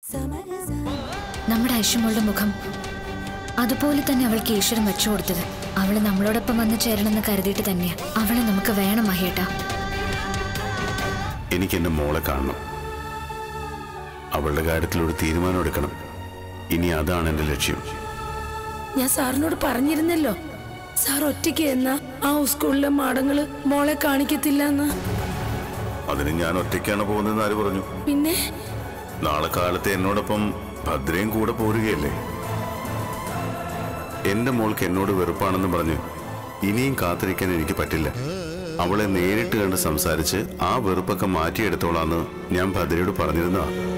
നമ്മുടെ ഐഷമോളുടെ മുഖം അതുപോലെ തന്നെ അവൾക്ക് ഈശ്വരൻ വെച്ചു കൊടുത്തത് അവള് നമ്മളോടൊപ്പം വന്ന് ചേരണമെന്ന് കരുതിയിട്ട് തന്നെയാ അവളെ നമുക്ക് വേണം മഹേട്ടാ എനിക്ക് എൻ്റെ മോളെ കാണണം അവളുടെ കാര്യത്തിൽ ഒരു തീരുമാനം എടുക്കണം ഇനി അതാണ് എൻ്റെ ലക്ഷ്യം ഞാൻ സാറിനോട് പറഞ്ഞിരുന്നല്ലോ സാർ ഒറ്റയ്ക്ക് എന്നാ ആ സ്കൂളിലെ മാടങ്ങള് മോളെ കാണിക്കത്തില്ല എന്ന് അതിന് ഞാൻ ഒറ്റയ്ക്കാണ് പോകുന്നതെന്ന് ആര് പറഞ്ഞു പിന്നെ നാളെ കാലത്ത് എന്നോടൊപ്പം ഭദ്രയും കൂടെ പോരുകയല്ലേ എന്റെ മോൾക്ക് എന്നോട് വെറുപ്പാണെന്ന് പറഞ്ഞ് ഇനിയും കാത്തിരിക്കാൻ എനിക്ക് പറ്റില്ല അവളെ നേരിട്ട് കണ്ട് സംസാരിച്ച് ആ വെറുപ്പൊക്കെ മാറ്റിയെടുത്തോളാന്ന് ഞാൻ ഭദ്രയോട് പറഞ്ഞിരുന്നതാ